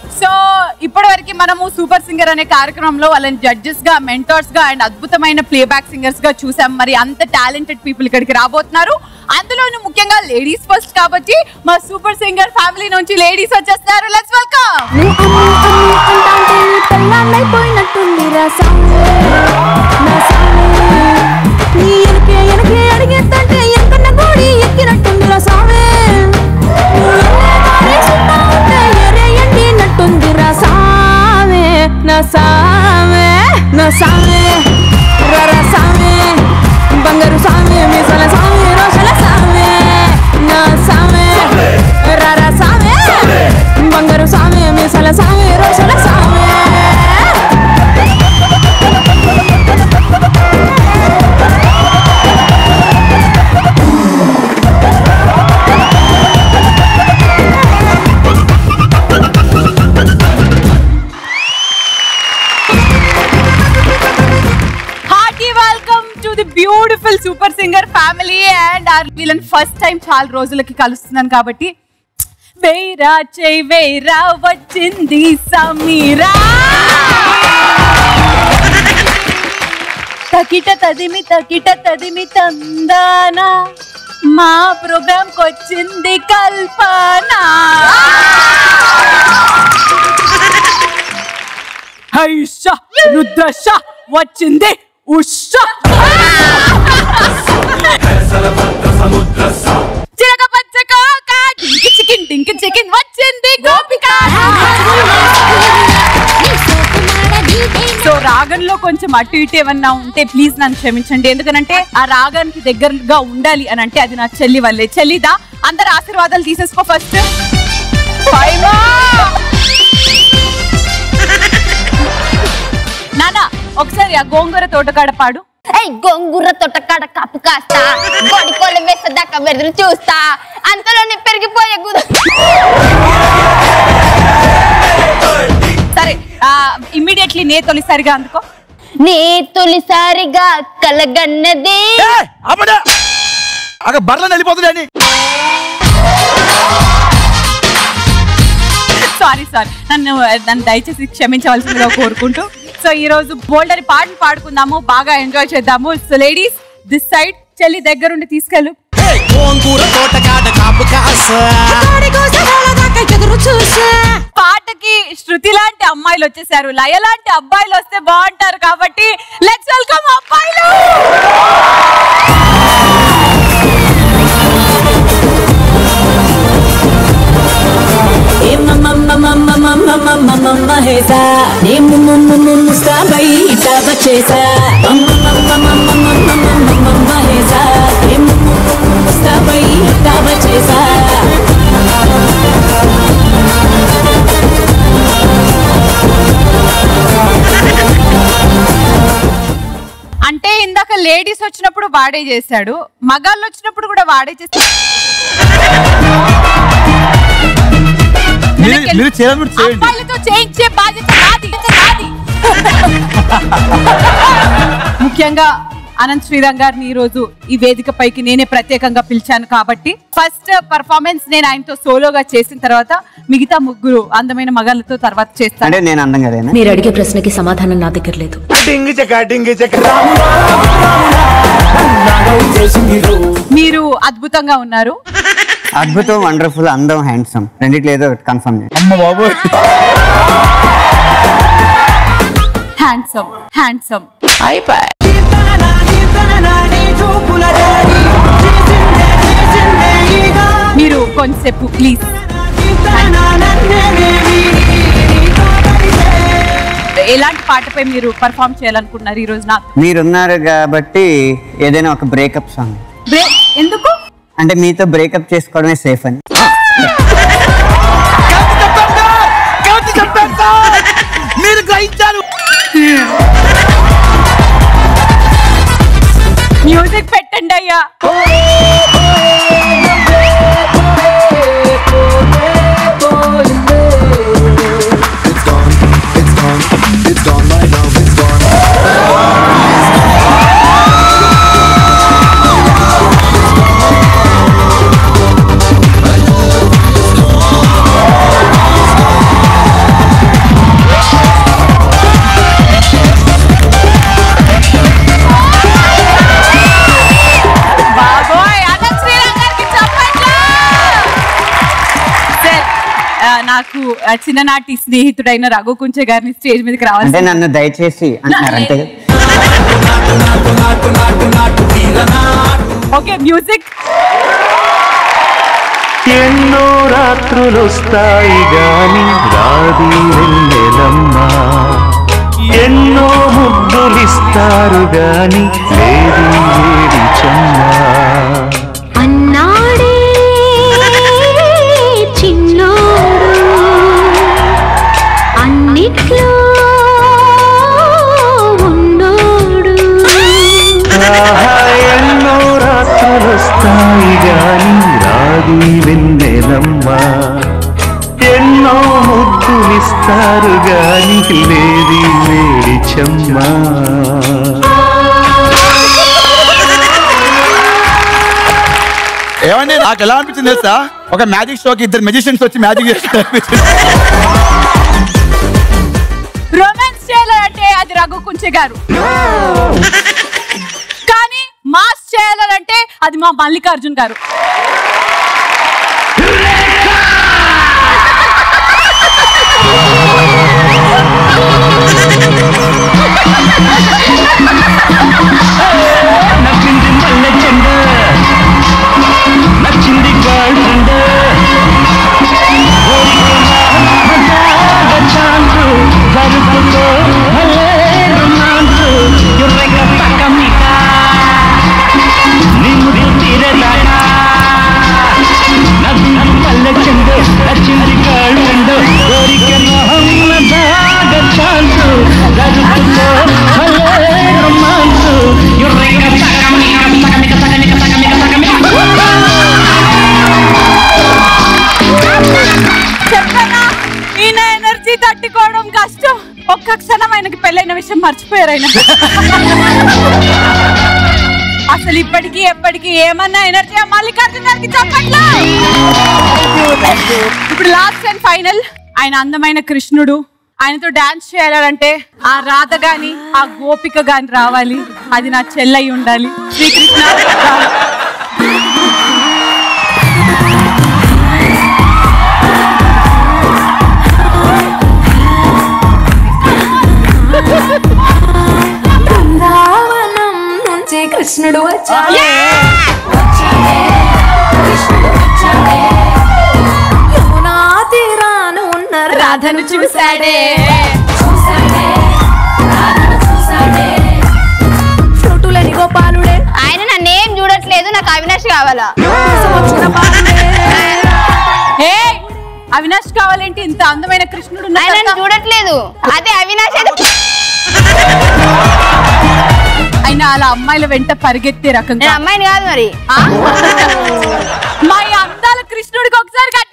So ఇప్పటి వరకు మనము సూపర్ సింగర్ అనే కార్యక్రమంలో వాళ్ళని జడ్జెస్ గా మెంటర్స్ గా అండ్ అద్భుతమైన ప్లేబ్యాక్ సింగర్స్ గా చూసాం మరి అంత టాలెంటెడ్ పీపుల్ ఇక్కడికి రాబోతున్నారు అందులోనూ ముఖ్యంగా లేడీస్ ఫస్ట్ కాబట్టి మా సూపర్ సింగర్ ఫ్యామిలీ నుంచి లేడీస్ వచ్చేస్తున్నారు లెట్స్ వెల్కమ్ నువ్వు అమ్ము అమ్ము అంటాంటే నీ పెళ్ళాన్నైపోయినట్టుంది రా సామి నా సామి నీ ఎనకే ఎనకే అడిగేస్తంటే ఎంకన్న గోడి ఎక్కినట్టుంది రా సామి నువ్వు ఎన్నే కాడేసుకుంటా ఉంటే ఎరే ఎండినట్టుంది రా సామి నా సామి నా సామి రా రా సామి బంగారు సామి మీసల సామి రోషల సామి నా సామి రా రా సామి బంగారు సామి మీసల సామి రోషల సామి hearty welcome to the beautiful super singer family and వీళ్ళని ఫస్ట్ టైం చాలా రోజులకి కలుస్తున్నాను కాబట్టి వేరా చెయ్యి వేరా వచ్చింది సమీరా తకిట తదిమి తకిట తదిమి తందాన మా ప్రోగ్రామ్ వచ్చింది కల్పన హైష రుద్రష వచ్చింది ఉష చిరక పచ్చ కోక డింకి చికెన్ డింకి చికెన్ వచ్చింది గోపిక సో రాగంలో కొంచెం అటు ఇటు ఏమన్నా ఉంటే ప్లీజ్ నన్ను క్షమించండి ఎందుకనంటే ఆ రాగానికి దగ్గరగా ఉండాలి అని అంటే అది నా చెల్లి వల్లే చెల్లిదా అందరు ఆశీర్వాదాలు తీసేసుకో ఫస్ట్ నానా ఒకసారి ఆ గోంగూర తోటకాడ పాడు ఏయ్ గొంగుర్ర తొట్టకాడ కప్పు కాస్తా గొడి కోళ్ళ వేసేదాకా వెదురు చూస్తా అంతలోనే పెరిగిపోయే గుద సరే ఇమ్మీడియట్లీ నే తొలిసారిగా అందుకో నీ తొలిసారిగా కలగన్నది అప్పుడే అక్కడ బర్రెలు వెళ్ళిపోతున్నాయని సారీ సారీ నన్ను నన్ను దయచేసి క్షమించవలసిందిగా కోరుకుంటూ సో ఈ రోజు బోల్డరి పాటలు పాడుకుందాము బాగా ఎంజాయ్ చేద్దాము సో లేడీస్ దిస్ సైడ్ చెల్లి దగ్గరుండి తీసుకెళ్ళు గోంగూర తోటకాడ కాపు కాస పాటకి శృతి లాంటి అమ్మాయిలు వచ్చేసారు లయ లాంటి అబ్బాయిలు వస్తే బాగుంటారు కాబట్టి లెట్స్ వెల్కమ్ అబ్బాయిలు మహేసా నేను ముస్తాబై ఇటా వచ్చేసా మహేసా ముస్తాబై ఇటా వచ్చేసా అంటే ఇందాక లేడీస్ వచ్చినప్పుడు వాడే చేశాడు మగాళ్ళు వచ్చినప్పుడు కూడా వాడే చేస్తాడు మీరు- మీరు చేయాలని చేయండి అబ్బాయిలతో చేయించే బాధ్యత నాది నాది ముఖ్యంగా అనంత్ శ్రీరామ్ గారిని ఈ రోజు ఈ వేదిక పైకి నేనే ప్రత్యేకంగా పిలిచాను కాబట్టి ఫస్ట్ పర్ఫార్మెన్స్ నేను ఆయనతో సోలోగా చేసిన తర్వాత మిగతా ముగ్గురు అందమైన మగాళ్ళతో తర్వాత చేస్తాను అంటే నేను అందం కదేనా మీరు అడిగే ప్రశ్నకి సమాధానం నా దగ్గర లేదు డింగి చెక్క డింగి చెక్క మీరు అద్భుతంగా ఉన్నారు అద్భుతం వండర్ఫుల్ అందం హ్యాండ్సమ్ రెండిట్లో ఏదో ఒకటి కన్ఫర్మ్ చేయండి అమ్మ బాబు హ్యాండ్సమ్ హ్యాండ్సమ్ మీరు కొంచెంసేపు ప్లీజ్ ఎలాంటి పాటపై మీరు పర్ఫామ్ చేయాలనుకున్నారు ఈ రోజు నాకు మీరున్నారు కాబట్టి ఏదైనా ఒక బ్రేకప్ సాంగ్ బ్రే- ఎందుకు అంటే మీతో బ్రేకప్ చేసుకోవడమే సేఫ్ అని కవిత చెప్పాను సార్ మీరు గ్రహించారు మ్యూజిక్ పెట్టండి అయ్యా ఆ, చిన్ననాటి స్నేహితుడైన రఘు కుంచే గారిని స్టేజ్ మీదకి అంటే రావాలి నన్ను దయచేసి అంటున్నారు అంతే కదా? ఓకే మ్యూజిక్ ఎన్నో రాత్రులొస్తాయి గాని రాది వెన్నెలమ్మ ఎన్నో ముద్దులిస్తారు గాని లేది ఏడి చెమ్మ అన్నాడే చిన్నోడు అన్నిట్లో ఉన్నోడు ఆహా ఎన్నో రాత్రులొస్తాయి గాని రాది వెన్నెలమ్మ ఎన్నో ముద్దులిస్తారు గాని లేది వేడి చెమ్మ ఏమండి నాకు ఎలా అనిపించింది తెలుసా ఒక మ్యాజిక్ షోకి ఇద్దరు మెజిషియన్స్ వచ్చి మ్యాజిక్ చేస్తారు రొమాన్స్ చేయాలంటే అది రఘు కుంచే గారు కానీ మాస్ చేయాలంటే అది మా మల్లికార్జున్ గారు నచ్చింది మల్లె చెండ నచ్చింది గర్ల్ ఫ్రెండ్ ఛాన్స్ జరుగుతుందో భలే రొమాన్స్ ఎర్రగా పక్క మీట నిన్ను తీరేదాకా నచ్చింది మల్లె చెండ నచ్చింది గర్ల్ ఫ్రెండ్ కోరిక మొహమ్మదాగ ఛాన్స్ జరుగుతుందో భలే రొమాన్స్ ఎర్రగా పక్క మీట పక్క మీట పక్క మీట పక్క మీట పక్క మీట చెప్పనా ఈయన ఎనర్జీ తట్టుకోవడం కష్టం ఒక్క క్షణం ఆయనకి పెళ్ళైన విషయం మర్చిపోయారు ఆయన అసలు ఇప్పటికీ ఎప్పటికీ ఏమన్నా ఎనర్జీ మల్లికార్జున గారికి చెప్పట్లా ఇప్పుడు లాస్ట్ అండ్ ఫైనల్ ఆయన అందమైన కృష్ణుడు ఆయనతో డాన్స్ చేయాలంటే ఆ రాధ గాని ఆ గోపిక గాని రావాలి అది నా చెల్లై ఉండాలి శ్రీకృష్ణ రావాలి. బృందావనం నుంచి కృష్ణుడు వచ్చాడే కృష్ణుడు వచ్చాడే యమునా తీరాన ఉన్న రాధను చూశాడే చూశాడే రాధను చూశాడే ఫ్రూటులని గోపాలుడే ఆయన నన్నేం చూడట్లేదు నాకు అవినాష్ కావాలా వచ్చిన బాలుడే ఏయ్! అవినాష్ కావాలంటే ఇంత అందమైన కృష్ణుడు ఉన్న ఆయన నన్ను తర్వాత చూడట్లేదు అదే అవినాష్ అయితే ఆయన అలా అమ్మాయిల వెంట పరిగెత్తే రకం నేను కాదు. అమ్మాయిని కాదు మరి ఆ? మా ఈ అందాల కృష్ణుడికి ఒకసారి